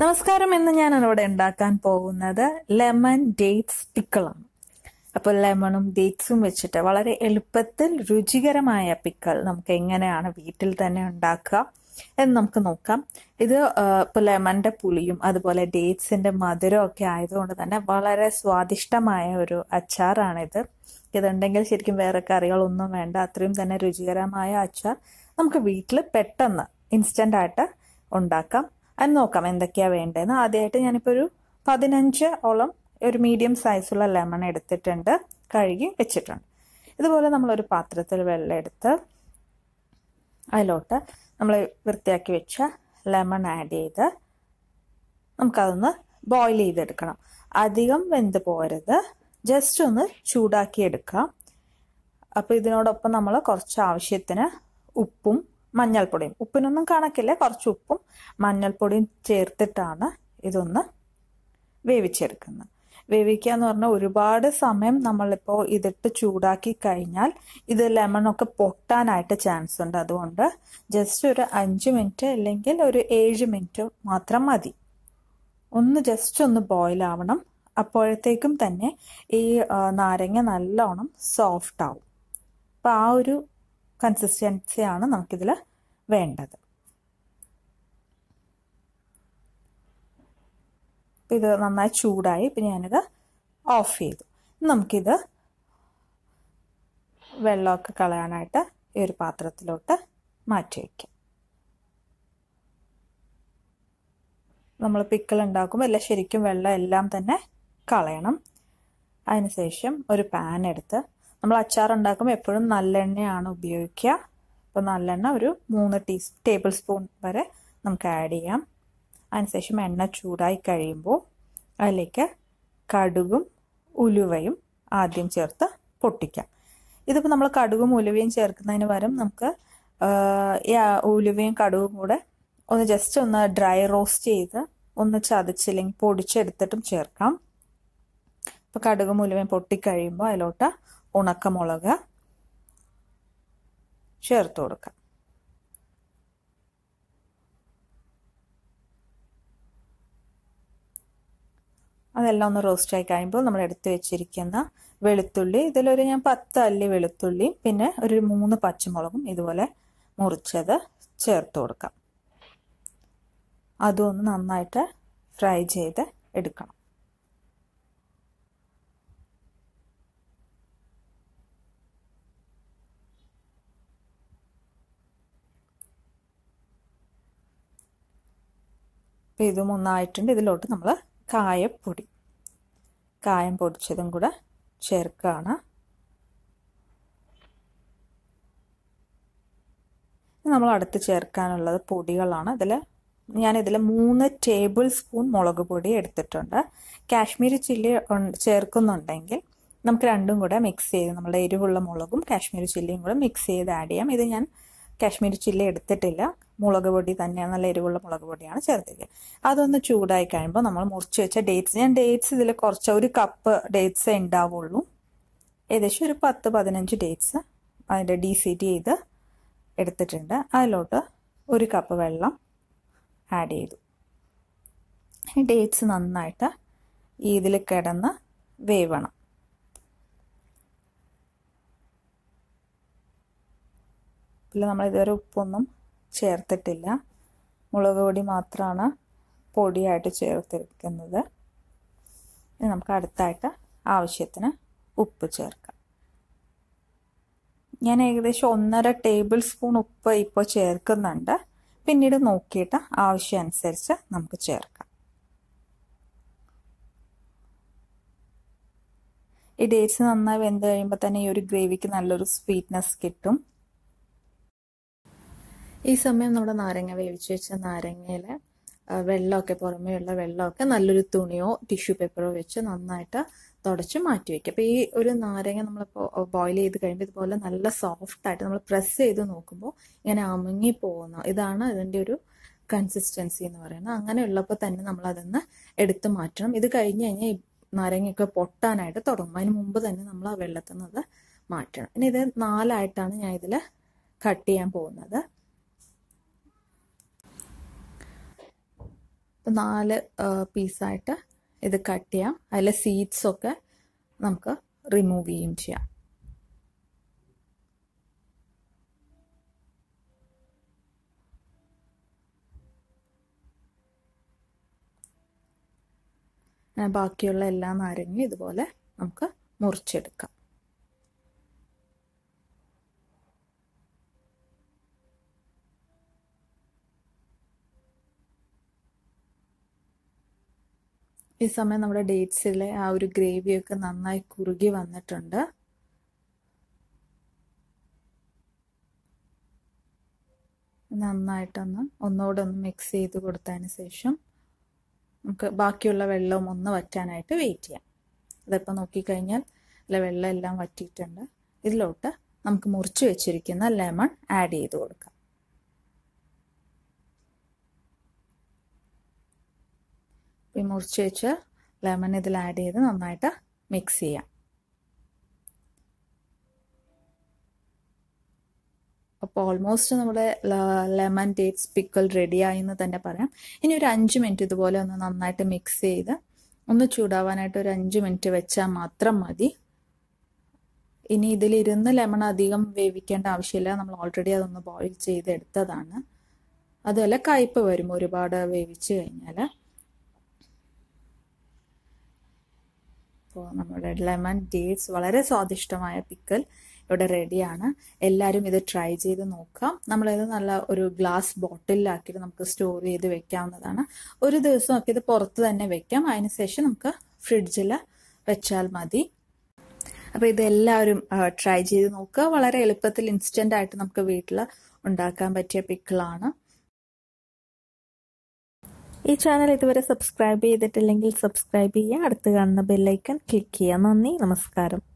നമസ്കാരം ഇന്ന് ഞാൻ ഇവിടെ ഉണ്ടാക്കാൻ പോകുന്നത് ലെമൺ ഡേറ്റ്സ് പിക്കിളാണ് അപ്പോൾ ലെമണും ഡേറ്റ്സും വെച്ചിട്ട് വളരെ എളുപ്പത്തിൽ രുചികരമായ പിക്കിൾ നമുക്ക് എങ്ങനെയാണ് വീട്ടിൽ തന്നെ ഉണ്ടാക്കുക എന്ന് നമുക്ക് നോക്കാം ഇത് ഇപ്പോൾ ലെമണിന്റെ പുളിയും അതുപോലെ ഡേറ്റ്സിന്റെ മധുരം ഒക്കെ ആയതുകൊണ്ട് തന്നെ വളരെ സ്വാദിഷ്ടമായ ഒരു അച്ചാറാണിത് ഇതുണ്ടെങ്കിൽ ശരിക്കും വേറെ കറികളൊന്നും വേണ്ട അത്രയും തന്നെ രുചികരമായ അച്ചാർ നമുക്ക് വീട്ടിൽ പെട്ടെന്ന് ഇൻസ്റ്റന്റ് ആയിട്ട് ഉണ്ടാക്കാം അത് നോക്കാം എന്തൊക്കെയാ വേണ്ടതെന്ന് ആദ്യമായിട്ട് ഞാനിപ്പോൾ ഒരു പതിനഞ്ച് ഓളം ഒരു മീഡിയം സൈസുള്ള ലെമൺ എടുത്തിട്ടുണ്ട് കഴുകി വെച്ചിട്ടുണ്ട് ഇതുപോലെ നമ്മളൊരു പാത്രത്തിൽ വെള്ളം എടുത്ത് അതിലോട്ട് നമ്മൾ വൃത്തിയാക്കി വെച്ച ലെമൺ ആഡ് ചെയ്ത് നമുക്കതൊന്ന് ബോയിൽ ചെയ്തെടുക്കണം അധികം വെന്ത് പോരുത് ജസ്റ്റ് ഒന്ന് ചൂടാക്കി എടുക്കാം അപ്പോൾ ഇതിനോടൊപ്പം നമ്മൾ കുറച്ച് ആവശ്യത്തിന് ഉപ്പും മഞ്ഞൾപ്പൊടിയും ഉപ്പിനൊന്നും കണക്കില്ല കുറച്ച് ഉപ്പും മഞ്ഞൾപ്പൊടിയും ചേർത്തിട്ടാണ് ഇതൊന്ന് വേവിച്ചെടുക്കുന്നത് വേവിക്കുക എന്ന് പറഞ്ഞാൽ ഒരുപാട് സമയം നമ്മളിപ്പോൾ ഇതിട്ട് ചൂടാക്കി കഴിഞ്ഞാൽ ഇത് ലെമണൊക്കെ പൊട്ടാനായിട്ട് ചാൻസ് ഉണ്ട് അതുകൊണ്ട് ജസ്റ്റ് ഒരു അഞ്ച് മിനിറ്റ് അല്ലെങ്കിൽ ഒരു ഏഴ് മിനിറ്റ് മാത്രം മതി ഒന്ന് ജസ്റ്റ് ഒന്ന് ബോയിൽ ആവണം അപ്പോഴത്തേക്കും തന്നെ ഈ നാരങ്ങ നല്ലോണം സോഫ്റ്റ് ആവും അപ്പം ആ ഒരു കൺസിസ്റ്റൻസിയാണ് നമുക്കിതിൽ വേണ്ടത് ഇത് നന്നായി ചൂടായി ഇപ്പം ഞാനിത് ഓഫ് ചെയ്തു നമുക്കിത് വെള്ളമൊക്കെ കളയാനായിട്ട് ഈ ഒരു പാത്രത്തിലോട്ട് മാറ്റി വയ്ക്കാം നമ്മൾ പിക്കിൾ ഉണ്ടാക്കുമ്പോൾ എല്ലാം ശരിക്കും വെള്ളം എല്ലാം തന്നെ കളയണം അതിനുശേഷം ഒരു പാൻ എടുത്ത് നമ്മൾ അച്ചാർ ഉണ്ടാക്കുമ്പോൾ എപ്പോഴും നല്ലെണ്ണയാണ് ഉപയോഗിക്കുക അപ്പോൾ നല്ലെണ്ണ ഒരു മൂന്ന് ടീ ടേബിൾ സ്പൂൺ വരെ നമുക്ക് ആഡ് ചെയ്യാം അതിനുശേഷം എണ്ണ ചൂടായി കഴിയുമ്പോൾ അതിലേക്ക് കടുകും ഉലുവയും ആദ്യം ചേർത്ത് പൊട്ടിക്കാം ഇതിപ്പോൾ നമ്മൾ കടുകും ഉലുവയും ചേർക്കുന്നതിന് പകരം നമുക്ക് ഉലുവയും കടുകും കൂടെ ഒന്ന് ജസ്റ്റ് ഒന്ന് ഡ്രൈ റോസ്റ്റ് ചെയ്ത് ഒന്ന് ചതച്ചില്ലെങ്കിൽ പൊടിച്ചെടുത്തിട്ടും ചേർക്കാം ഇപ്പോൾ കടുകും ഉലുവയും പൊട്ടിക്കഴിയുമ്പോൾ അതിലോട്ട് ഉണക്കമുളക് ചേർത്ത് കൊടുക്കാം അതെല്ലാം ഒന്ന് റോസ്റ്റ് ആയി കഴിയുമ്പോൾ നമ്മൾ എടുത്തു വെച്ചിരിക്കുന്ന വെളുത്തുള്ളി ഇതിലൊരു ഞാൻ പത്ത് അല്ലി വെളുത്തുള്ളി പിന്നെ ഒരു മൂന്ന് പച്ചമുളകും ഇതുപോലെ മുറിച്ചത് ചേർത്ത് കൊടുക്കാം അതും ഒന്ന് നന്നായിട്ട് ഫ്രൈ ചെയ്ത് എടുക്കണം അപ്പോൾ ഇതും ഒന്നായിട്ടുണ്ട് ഇതിലോട്ട് നമ്മൾ കായപ്പൊടി കായം പൊടിച്ചതും കൂടെ ചേർക്കുകയാണ് നമ്മൾ അടുത്ത് ചേർക്കാനുള്ളത് പൊടികളാണ് ഇതിൽ ഞാനിതിൽ മൂന്ന് ടേബിൾ സ്പൂൺ മുളക് പൊടി എടുത്തിട്ടുണ്ട് കാശ്മീരി ചില്ലി ചേർക്കുന്നുണ്ടെങ്കിൽ നമുക്ക് രണ്ടും കൂടെ മിക്സ് ചെയ്ത് നമ്മുടെ എരിവുള്ള മുളകും കാശ്മീരി ചില്ലിയും കൂടെ മിക്സ് ചെയ്ത് ആഡ് ചെയ്യാം ഇത് ഞാൻ കാശ്മീരി ചില്ലി എടുത്തിട്ടില്ല മുളക് പൊടി തന്നെയാണ് നല്ല എരിവുള്ള മുളക് പൊടിയാണ് ചേർത്തിരിക്കുക അതൊന്ന് ചൂടായി കഴിയുമ്പോൾ നമ്മൾ മുറിച്ച് വെച്ച ഡേറ്റ്സ് ഞാൻ ഡേറ്റ്സ് ഇതിൽ കുറച്ച് ഒരു കപ്പ് ഡേറ്റ്സ് ഉണ്ടാവുള്ളൂ ഏകദേശം ഒരു പത്ത് പതിനഞ്ച് ഡേറ്റ്സ് അതിൻ്റെ ഡി സി ടി ചെയ്ത് എടുത്തിട്ടുണ്ട് അതിലോട്ട് ഒരു കപ്പ് വെള്ളം ആഡ് ചെയ്തു ഈ ഡേറ്റ്സ് നന്നായിട്ട് ഇതിൽ കിടന്ന് വേവണം ഇതിൽ നമ്മൾ ഇതുവരെ ഉപ്പൊന്നും ചേർത്തിട്ടില്ല മുളക് പൊടി മാത്രമാണ് പൊടിയായിട്ട് ചേർത്തിരിക്കുന്നത് ഇനി നമുക്ക് അടുത്തായിട്ട് ആവശ്യത്തിന് ഉപ്പ് ചേർക്കാം ഞാൻ ഏകദേശം ഒന്നര ടേബിൾ സ്പൂൺ ഉപ്പ് ഇപ്പോൾ ചേർക്കുന്നുണ്ട് പിന്നീട് നോക്കിയിട്ട് ആവശ്യം അനുസരിച്ച് നമുക്ക് ചേർക്കാം ഈ ഡേറ്റ്സ് നന്നായി വെന്ത് കഴിയുമ്പോൾ തന്നെ ഈ ഒരു ഗ്രേവിക്ക് നല്ലൊരു സ്വീറ്റ്നെസ് കിട്ടും ഈ സമയം നമ്മുടെ നാരങ്ങ വേവിച്ച് വെച്ച നാരങ്ങയിൽ വെള്ളമൊക്കെ പുറമേയുള്ള വെള്ളമൊക്കെ നല്ലൊരു തുണിയോ ടിഷ്യൂ പേപ്പറോ വെച്ച് നന്നായിട്ട് തുടച്ച് മാറ്റി വയ്ക്കുക അപ്പോൾ ഈ ഒരു നാരങ്ങ നമ്മളിപ്പോൾ ബോയിൽ ചെയ്ത് കഴിയുമ്പോൾ ഇതുപോലെ നല്ല സോഫ്റ്റ് ആയിട്ട് നമ്മൾ പ്രസ് ചെയ്ത് നോക്കുമ്പോൾ ഇങ്ങനെ അമുങ്ങി പോകുന്ന ഇതാണ് ഇതിൻ്റെ ഒരു കൺസിസ്റ്റൻസി എന്ന് പറയുന്നത് അങ്ങനെ ഉള്ളപ്പോൾ തന്നെ നമ്മൾ അതൊന്ന് എടുത്ത് മാറ്റണം ഇത് കഴിഞ്ഞ് കഴിഞ്ഞാൽ ഈ നാരങ്ങയൊക്കെ പൊട്ടാനായിട്ട് തുടങ്ങും അതിന് മുമ്പ് തന്നെ നമ്മൾ ആ വെള്ളത്തിൽ നിന്ന് മാറ്റണം ഇനി ഇത് നാലായിട്ടാണ് ഞാൻ ഇതിൽ കട്ട് ചെയ്യാൻ പോകുന്നത് ഇപ്പം നാല് പീസായിട്ട് ഇത് കട്ട് ചെയ്യാം അതിലെ സീഡ്സൊക്കെ നമുക്ക് റിമൂവ് ചെയ്യുകയും ചെയ്യാം ബാക്കിയുള്ള എല്ലാ നാരങ്ങയും ഇതുപോലെ നമുക്ക് മുറിച്ചെടുക്കാം ഈ സമയം നമ്മുടെ ഡേറ്റ്സിലെ ആ ഒരു ഗ്രേവിയൊക്കെ നന്നായി കുറുകി വന്നിട്ടുണ്ട് നന്നായിട്ടൊന്ന് ഒന്നുകൂടെ ഒന്ന് മിക്സ് ചെയ്ത് കൊടുത്തതിന് ശേഷം നമുക്ക് ബാക്കിയുള്ള വെള്ളവും ഒന്ന് വറ്റാനായിട്ട് വെയിറ്റ് ചെയ്യാം ഇതിപ്പോൾ നോക്കിക്കഴിഞ്ഞാൽ ഇതിലെ വെള്ളം എല്ലാം വറ്റിയിട്ടുണ്ട് ഇതിലോട്ട് നമുക്ക് മുറിച്ച് വെച്ചിരിക്കുന്ന ലെമൺ ആഡ് ചെയ്ത് കൊടുക്കാം ഈ മുറിച്ച് വെച്ച് ലെമൺ ഇതിൽ ആഡ് ചെയ്ത് നന്നായിട്ട് മിക്സ് ചെയ്യാം അപ്പോൾ ഓൾമോസ്റ്റ് നമ്മുടെ ലെമൺ ഡേറ്റ്സ് പിക്കിൾ റെഡിയായി എന്ന് തന്നെ പറയാം ഇനി ഒരു അഞ്ച് മിനിറ്റ് ഇതുപോലെ ഒന്ന് നന്നായിട്ട് മിക്സ് ചെയ്ത് ഒന്ന് ചൂടാവാനായിട്ട് ഒരു അഞ്ച് മിനിറ്റ് വെച്ചാൽ മാത്രം മതി ഇനി ഇതിലിരുന്ന് ലെമൺ അധികം വേവിക്കേണ്ട ആവശ്യമില്ല നമ്മൾ ഓൾറെഡി അതൊന്ന് ബോയിൽ ചെയ്തെടുത്തതാണ് അതുപോലെ കയ്പ്പ് വരും ഒരുപാട് വേവിച്ച് കഴിഞ്ഞാൽ അപ്പോൾ നമ്മുടെ ലെമൺ ഡേറ്റ്സ് വളരെ സ്വാദിഷ്ടമായ പിക്കൽ ഇവിടെ റെഡിയാണ് എല്ലാവരും ഇത് ട്രൈ ചെയ്ത് നോക്കാം നമ്മളിത് നല്ല ഒരു ഗ്ലാസ് ബോട്ടിലാക്കിയിട്ട് നമുക്ക് സ്റ്റോർ ചെയ്ത് വെക്കാവുന്നതാണ് ഒരു ദിവസമൊക്കെ ഇത് പുറത്ത് തന്നെ വെക്കാം അതിനുശേഷം നമുക്ക് ഫ്രിഡ്ജിൽ വെച്ചാൽ മതി അപ്പോൾ ഇതെല്ലാവരും ട്രൈ ചെയ്ത് നോക്കുക വളരെ എളുപ്പത്തിൽ ഇൻസ്റ്റൻ്റ് ആയിട്ട് നമുക്ക് വീട്ടിൽ ഉണ്ടാക്കാൻ പറ്റിയ പിക്കിളാണ് ഈ ചാനൽ ഇതുവരെ സബ്സ്ക്രൈബ് ചെയ്തിട്ടില്ലെങ്കിൽ സബ്സ്ക്രൈബ് ചെയ്യുക അടുത്ത് കാണുന്ന ബെല്ലൈക്കൺ ക്ലിക്ക് ചെയ്യുക നന്ദി നമസ്കാരം